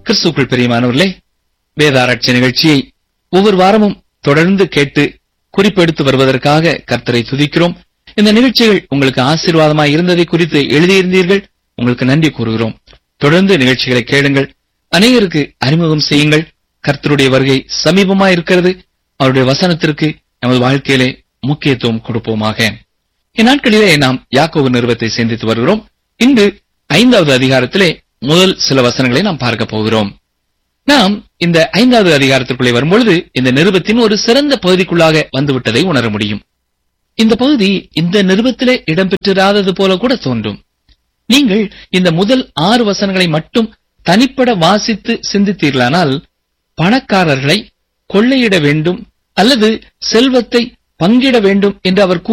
கிறிஸ்துக்குள் பிரியமானவர்களே வேதாராய்ச்சி நிகழ்ச்சியை ஒவ்வொரு வாரமும் தொடர்ந்து கேட்டு குறிப்பெடுத்து வருவதற்காக கர்த்தரை துதிக்கிறோம் இந்த நிகழ்ச்சிகள் உங்களுக்கு ஆசீர்வாதமாய் இருந்ததை குறித்து எழுதியிருந்தீர்கள் உங்களுக்கு நன்றி கூறுகிறோம் தொடர்ந்து நிகழ்ச்சிகளை கேளுங்கள் அநேகருக்கு அறிமுகம் செய்யுங்கள் கர்த்தருடைய வருகை சமீபமாய் இருக்கிறது அவருடைய வசனத்திற்கு நமது வாழ்க்கையிலே முக்கியத்துவம் கொடுப்போமாக இந்நாட்களிலே நாம் யாக்கோபு நிறுவத்தை சிந்தித்து வருகிறோம் இன்று ஐந்தாவது அதிகாரத்திலே முதல் சில வசனங்களை நாம் பார்க்க போகிறோம் நாம் இந்த ஐந்தாவது அதிகாரத்திற்குள்ளே வரும்பொழுது இந்த நிருபத்தின் ஒரு சிறந்த பகுதிக்குள்ளாக வந்துவிட்டதை உணர முடியும் இந்த பகுதி இந்த நிருபத்திலே இடம்பெற்றிராதது போல கூட தோன்றும் நீங்கள் இந்த முதல் ஆறு வசனங்களை மட்டும் தனிப்பட வாசித்து சிந்தித்தீர்களானால் பணக்காரர்களை கொள்ளையிட வேண்டும் அல்லது செல்வத்தை பங்கிட வேண்டும் என்று அவர்